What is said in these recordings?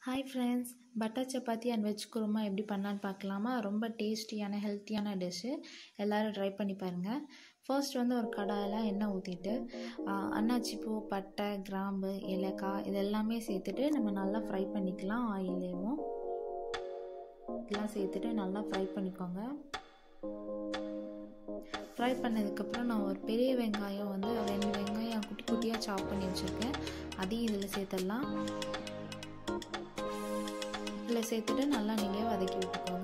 hi friends butter chapati and veg kurma எப்படி பண்ணலான்னு பார்க்கலாமா ரொம்ப டேஸ்டியான ஹெல்த்தியான டிஷ்ஷு எல்லோரும் ட்ரை பண்ணி பாருங்கள் ஃபர்ஸ்ட் வந்து ஒரு கடாயில் எண்ணெய் ஊற்றிட்டு அன்னாச்சி பூ பட்டை கிராம்பு ஏலக்காய் இது எல்லாமே சேர்த்துட்டு நம்ம நல்லா ஃப்ரை பண்ணிக்கலாம் ஆயிலேயும் இதெல்லாம் சேர்த்துட்டு நல்லா ஃப்ரை பண்ணிக்கோங்க ஃப்ரை பண்ணதுக்கப்புறம் நான் ஒரு பெரிய வெங்காயம் வந்து ரெண்டு வெங்காயம் குட்டி குட்டியாக சாப் பண்ணி வச்சுருக்கேன் அதையும் இதில் சேர்த்துடலாம் இதில் சேர்த்துட்டு நல்லா நீங்கள் வதக்கி விட்டுக்கோங்க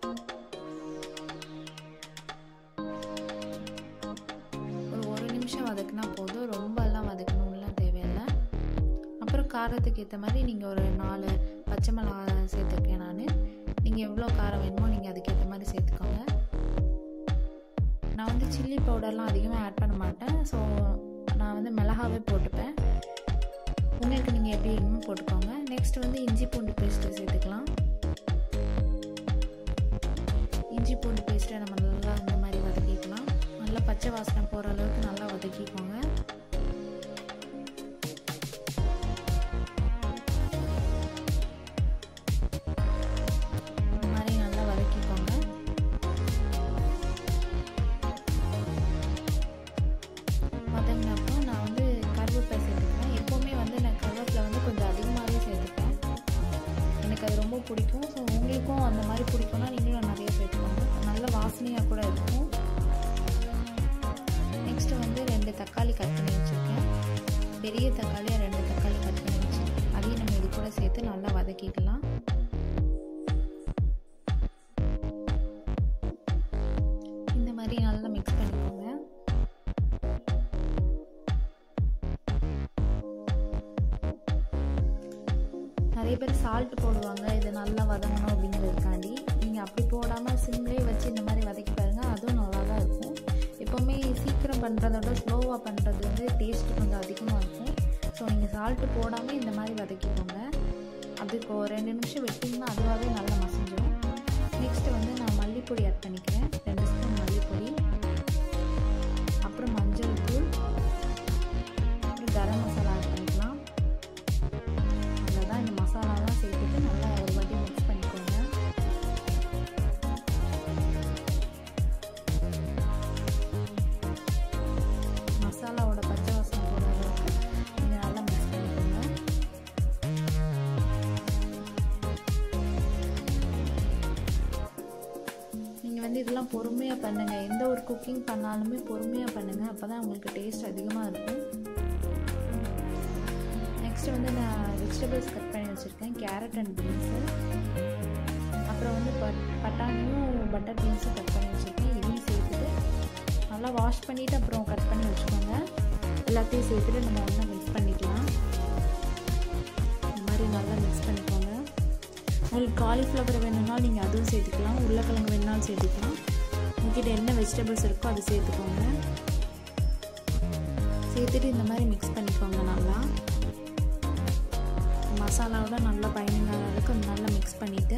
ஒரு ஒரு நிமிஷம் வதக்குனா போதும் ரொம்பலாம் வதக்கணும்லாம் தேவையில்லை அப்புறம் காரத்துக்கு ஏற்ற மாதிரி நீங்கள் ஒரு நாலு பச்சை மிளகா சேர்த்துருக்கேன் நான் நீங்கள் எவ்வளோ காரம் வேணுமோ நீங்கள் அதுக்கேற்ற மாதிரி சேர்த்துக்கோங்க நான் வந்து சில்லி பவுடர்லாம் அதிகமாக ஆட் பண்ண மாட்டேன் ஸோ நான் வந்து மிளகாவே போட்டுப்பேன் உங்களுக்கு நீங்கள் எப்படி வேணுமோ போட்டுக்கோங்க நெக்ஸ்ட் வந்து இஞ்சி பூண்டு பேஸ்ட்டு சேர்த்துக்கலாம் இஞ்சி பூண்டு பேஸ்ட்டை நம்ம நல்லா இந்த மாதிரி வதக்கிக்கலாம் நல்லா பச்சை வாசனை போகிற அளவுக்கு நல்லா வதக்கிக்கோங்க இந்த மாதிரி நல்லா வதக்கிக்கோங்க வதங்கினப்போ நான் வந்து கருவேப்பிலை சேர்த்துக்கிறேன் எப்போவுமே வந்து நான் கருவேப்பிலை வந்து கொஞ்சம் அதிகமாகவே சேர்த்துப்பேன் எனக்கு அது ரொம்ப பிடிக்கும் ஸோ உங்களுக்கும் அந்த மாதிரி பிடிக்கும்னா நீங்களும் நிறைய சேர்த்துக்கோங்க நல்ல வாசனையாக கூட இருக்கும் நெக்ஸ்ட்டு வந்து ரெண்டு தக்காளி கட் பண்ணி வச்சுருக்கேன் பெரிய தக்காளியாக ரெண்டு தக்காளி கட் பண்ணி வச்சுருக்கேன் அதையும் நம்ம இது கூட சேர்த்து நல்லா வதக்கிக்கலாம் இந்த மாதிரி நல்லா மிக்ஸ் பண்ணிக்கோங்க நிறைய பேர் சால்ட் போடுவாங்க இது நல்லா வதங்கணும் அப்படிங்கிறதுக்காண்டி நீங்கள் அப்படி போடாமல் சிம்லேயே வச்சு இந்த மாதிரி வதக்கி பாருங்கள் அதுவும் நல்லா தான் இருக்கும் எப்போவுமே சீக்கிரம் பண்ணுறதோட ஸ்லோவாக பண்ணுறது வந்து டேஸ்ட் கொஞ்சம் அதிகமாக இருக்கும் ஸோ நீங்கள் சால்ட்டு போடாமல் இந்த மாதிரி வதக்கிக்கோங்க அதுக்கு ஒரு ரெண்டு நிமிஷம் விட்டிங்கன்னா அதுவாகவே நல்லா மசிஞ்சிடும் நெக்ஸ்ட்டு வந்து நான் மல்லிப்பொடி ஆட் பண்ணிக்கிறேன் ரெண்டு ஸ்பூன் மல்லிப்பொடி அப்புறம் மஞ்சள் தூள் அப்புறம் கரம் மசாலா ஆட் பண்ணிக்கலாம் அவ்வளோதான் இந்த மசாலாலாம் சேர்த்துட்டு நல்லா ஒரு வாட்டி மிக்ஸ் பண்ணிக்கோங்க மசாலாவோட பச்சை வாசனை போகிற அளவுக்கு நீங்கள் நல்லா மிக்ஸ் பண்ணிக்கோங்க நீங்கள் வந்து இதெல்லாம் பொறுமையாக பண்ணுங்கள் எந்த ஒரு குக்கிங் பண்ணாலுமே பொறுமையாக பண்ணுங்கள் அப்போ தான் உங்களுக்கு டேஸ்ட் அதிகமாக இருக்கும் நெக்ஸ்ட் வந்து நான் வெஜிடபிள்ஸ் கட் பண்ணி வச்சுருக்கேன் கேரட் அண்ட் பீன்ஸு அப்புறம் வந்து பட் பட்டாணியும் பட்டர் பீன்ஸும் கட் பண்ணி வச்சுருக்கேன் இதையும் சேர்த்துட்டு நல்லா வாஷ் பண்ணிவிட்டு அப்புறம் கட் பண்ணி வச்சுக்கோங்க எல்லாத்தையும் சேர்த்துட்டு நம்ம ஒன்றா மிக்ஸ் பண்ணிக்கலாம் இந்த மாதிரி நல்லா மிக்ஸ் பண்ணிக்கோங்க உங்களுக்கு காலிஃப்ளவர் வேணும்னாலும் நீங்கள் அதுவும் சேர்த்துக்கலாம் உருளைக்கிழங்கு வேணுனாலும் சேர்த்துக்கலாம் உங்ககிட்ட என்ன வெஜிடபிள்ஸ் இருக்கோ அது சேர்த்துக்கோங்க சேர்த்துட்டு இந்த மாதிரி மிக்ஸ் பண்ணிக்கோங்க நல்லா மசாலாவோட நல்லா பைண்டிங் அளவுக்கு நல்லா மிக்ஸ் பண்ணிவிட்டு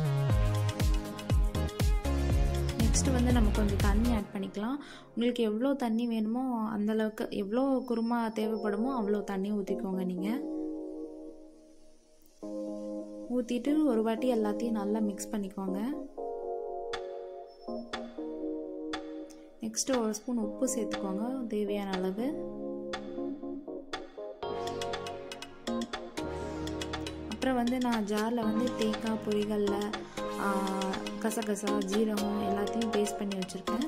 நெக்ஸ்ட்டு வந்து நம்ம கொஞ்சம் தண்ணி ஆட் பண்ணிக்கலாம் உங்களுக்கு எவ்வளோ தண்ணி வேணுமோ அந்தளவுக்கு எவ்வளோ குருமா தேவைப்படுமோ அவ்வளோ தண்ணி ஊற்றிக்கோங்க நீங்கள் ஊற்றிட்டு ஒரு வாட்டி எல்லாத்தையும் நல்லா மிக்ஸ் பண்ணிக்கோங்க நெக்ஸ்ட்டு ஒரு ஸ்பூன் உப்பு சேர்த்துக்கோங்க தேவையான அளவு அப்புறம் வந்து நான் ஜாரில் வந்து தேங்காய் பொரிகளில் கசகசா ஜீரகம் எல்லாத்தையும் பேஸ்ட் பண்ணி வச்சுருக்கேன்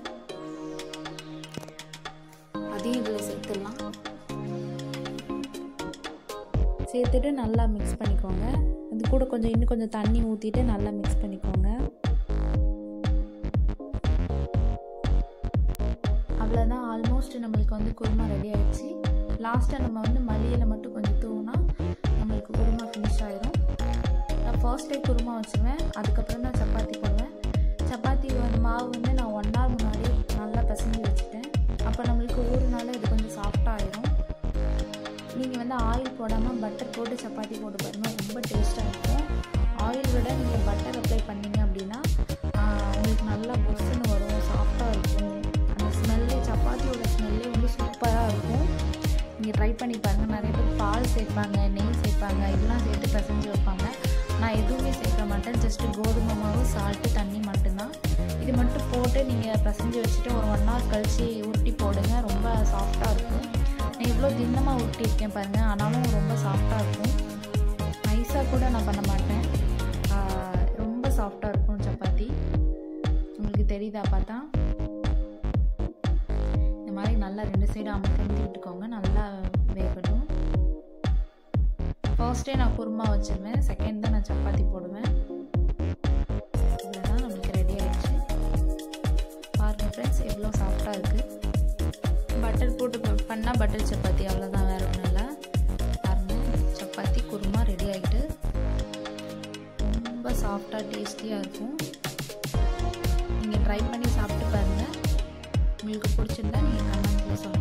அதையும் இதில் சேர்த்துடலாம் சேர்த்துட்டு நல்லா மிக்ஸ் பண்ணிக்கோங்க அது கூட கொஞ்சம் இன்னும் கொஞ்சம் தண்ணி ஊற்றிட்டு நல்லா மிக்ஸ் பண்ணிக்கோங்க அவ்வளோதான் ஆல்மோஸ்ட் நம்மளுக்கு வந்து குருமா ரெடி ஆயிடுச்சு லாஸ்ட்டாக நம்ம வந்து மல்லியில் மட்டும் கொஞ்சம் தூவினா நம்மளுக்கு குருமா ஃபினிஷ் ஆயிரும் நான் ஃபர்ஸ்ட் டே குருமா வச்சுருவேன் அதுக்கப்புறம் தான் சப்பாத்தி போடுவேன் சப்பாத்தி வந்து மாவு வந்து நான் ஒன் ஹவர் முன்னாடி நல்லா பிசைஞ்சு வச்சுட்டேன் அப்போ நம்மளுக்கு ஊறுனால இது கொஞ்சம் சாஃப்டாக ஆயிரும் நீங்கள் வந்து ஆயில் போடாமல் பட்டர் போட்டு சப்பாத்தி போட்டு பாருங்கள் ரொம்ப டேஸ்ட்டாக இருக்கும் ஆயில் விட நீங்கள் பட்டர் அப்ளை பண்ணீங்க அப்படின்னா உங்களுக்கு நல்லா பொசுன்னு வரும் சாஃப்டாக இருக்கும் அந்த ஸ்மெல்லு சப்பாத்தியோட ஸ்மெல்லே வந்து சூப்பராக இருக்கும் நீங்கள் ட்ரை பண்ணி பாருங்கள் நிறைய பேர் பால் சேர்ப்பாங்க நெய் சேர்ப்பாங்க இதெல்லாம் சேர்த்து பிசைஞ்சு வைப்பாங்க நான் எதுவுமே சேர்க்க மாட்டேன் ஜஸ்ட்டு கோதுமை மாவு சால்ட்டு தண்ணி மட்டும்தான் இது மட்டும் போட்டு நீங்கள் பிசைஞ்சு வச்சுட்டு ஒரு ஒன் ஹவர் கழித்து உருட்டி போடுங்க ரொம்ப சாஃப்டாக இருக்கும் நான் இவ்வளோ தின்னமாக உருட்டியிருக்கேன் பாருங்கள் ஆனாலும் ரொம்ப சாஃப்டாக இருக்கும் நைஸாக கூட நான் பண்ண மாட்டேன் ஆஹ் ரொம்ப சாஃப்டாக இருக்கும் சப்பாத்தி உங்களுக்கு தெரியுதா பார்த்தா இந்த மாதிரி நல்லா ரெண்டு சைடும் அமுத்தி விட்டுக்கோங்க நல்லா வேகட்டும் ஃபர்ஸ்டே நான் குருமா வச்சுருவேன் செகண்ட் தான் நான் சப்பாத்தி போடுவேன் இவ்வளோதான் நம்மளுக்கு ரெடி ஆயிடுச்சு பாருங்கள் ஃப்ரெண்ட்ஸ் எவ்வளோ சாஃப்டாக இருக்குது பட்டர் போட்டு பண்ணால் பட்டர் சப்பாத்தி அவ்வளோதான் வேறு ஒன்றும் இல்லை பாருங்கள் சப்பாத்தி குருமா ரெடி ஆகிட்டு ரொம்ப சாஃப்டாக டேஸ்டியாக இருக்கும் நீங்கள் ட்ரை பண்ணி சாப்பிட்டு பாருங்கள் உங்களுக்கு பிடிச்சிருந்தா நீங்கள் கமெண்ட்டில் சொல்லுங்கள்